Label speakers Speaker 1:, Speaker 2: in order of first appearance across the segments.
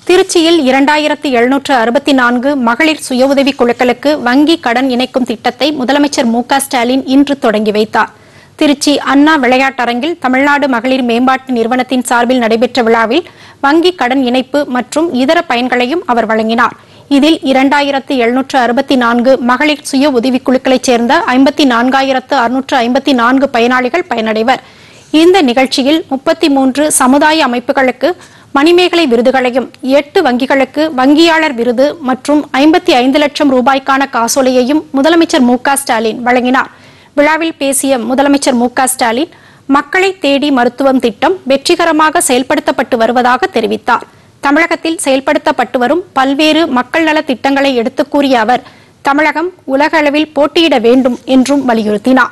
Speaker 1: திருச்சியில் இரண்டாயிரத்து எழுநூற்று அறுபத்தி நான்கு மகளிர் சுய உதவி குழுக்களுக்கு வங்கி கடன் இணைக்கும் திட்டத்தை முதலமைச்சர் மு க ஸ்டாலின் இன்று தொடங்கி வைத்தார் திருச்சி அண்ணா விளையாட்டரங்கில் தமிழ்நாடு மகளிர் மேம்பாட்டு நிறுவனத்தின் சார்பில் நடைபெற்ற விழாவில் வங்கி கடன் இணைப்பு மற்றும் இதர பயன்களையும் அவர் வழங்கினார் இதில் இரண்டாயிரத்து எழுநூற்று அறுபத்தி நான்கு மகளிர் சுய உதவிக் குழுக்களைச் சேர்ந்த ஐம்பத்தி நான்காயிரத்து அறுநூற்று ஐம்பத்தி நான்கு பயனாளிகள் பயனடைவர் இந்த நிகழ்ச்சியில் முப்பத்தி மூன்று சமுதாய அமைப்புகளுக்கு மணிமேகலை விருதுகளையும் எட்டு வங்கிகளுக்கு வங்கியாளர் விருது மற்றும் ஐம்பத்தி ஐந்து லட்சம் ரூபாய்க்கான காசோலையையும் முதலமைச்சர் மு க ஸ்டாலின் வழங்கினார் விழாவில் பேசிய முதலமைச்சர் மு க ஸ்டாலின் மக்களை தேடி மருத்துவம் திட்டம் வெற்றிகரமாக செயல்படுத்தப்பட்டு வருவதாக தெரிவித்தார் தமிழகத்தில் செயல்படுத்தப்பட்டு வரும் பல்வேறு மக்கள் நல திட்டங்களை எடுத்துக் கூறிய அவர் தமிழகம் உலக அளவில் போட்டியிட வேண்டும் என்றும் வலியுறுத்தினார்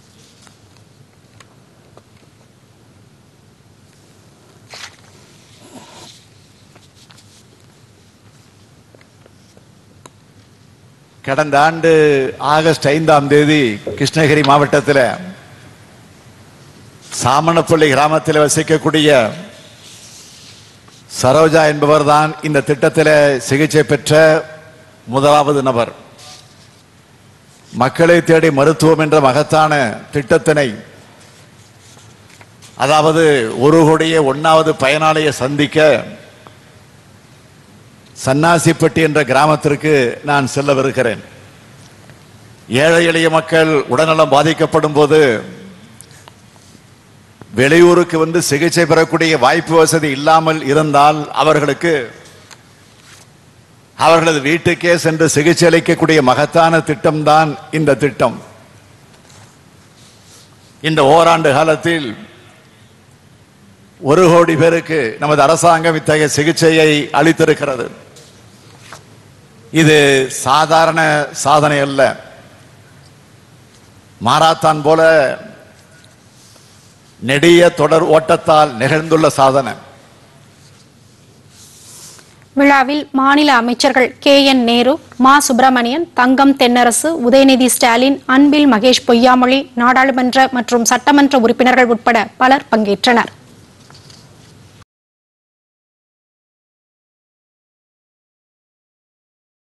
Speaker 2: கடந்த ஆண்டு ஆகஸ்ட் ஐந்தாம் தேதி கிருஷ்ணகிரி மாவட்டத்தில் சாமணப்பள்ளி கிராமத்தில் வசிக்கக்கூடிய சரோஜா என்பவர் தான் இந்த திட்டத்தில் சிகிச்சை பெற்ற முதலாவது நபர் மக்களை தேடி மருத்துவம் என்ற மகத்தான திட்டத்தினை அதாவது ஒரு கோடியே ஒன்னாவது பயனாளியை சந்திக்க சன்னாசிப்பட்டி என்ற கிராமத்திற்கு நான் செல்லவிருக்கிறேன் ஏழை எளிய மக்கள் உடல்நலம் பாதிக்கப்படும் போது வெளியூருக்கு வந்து சிகிச்சை பெறக்கூடிய வாய்ப்பு வசதி இல்லாமல் இருந்தால் அவர்களுக்கு அவர்களது வீட்டுக்கே சென்று சிகிச்சை அளிக்கக்கூடிய மகத்தான திட்டம்தான் இந்த திட்டம் இந்த ஓராண்டு காலத்தில் ஒரு கோடி பேருக்கு நமது அரசாங்கம் இத்தகைய சிகிச்சையை அளித்திருக்கிறது இது சாதாரண சாதனை அல்ல மாராத்தான் போல நெடிய தொடர் ஓட்டத்தால் நிகழ்ந்துள்ள சாதனை
Speaker 1: விழாவில் மாநில அமைச்சர்கள் கே என் நேரு மா சுப்பிரமணியன் தங்கம் தென்னரசு உதயநிதி ஸ்டாலின் அன்பில் மகேஷ் பொய்யாமொழி நாடாளுமன்ற மற்றும் சட்டமன்ற உறுப்பினர்கள் உட்பட பலர் பங்கேற்றனர்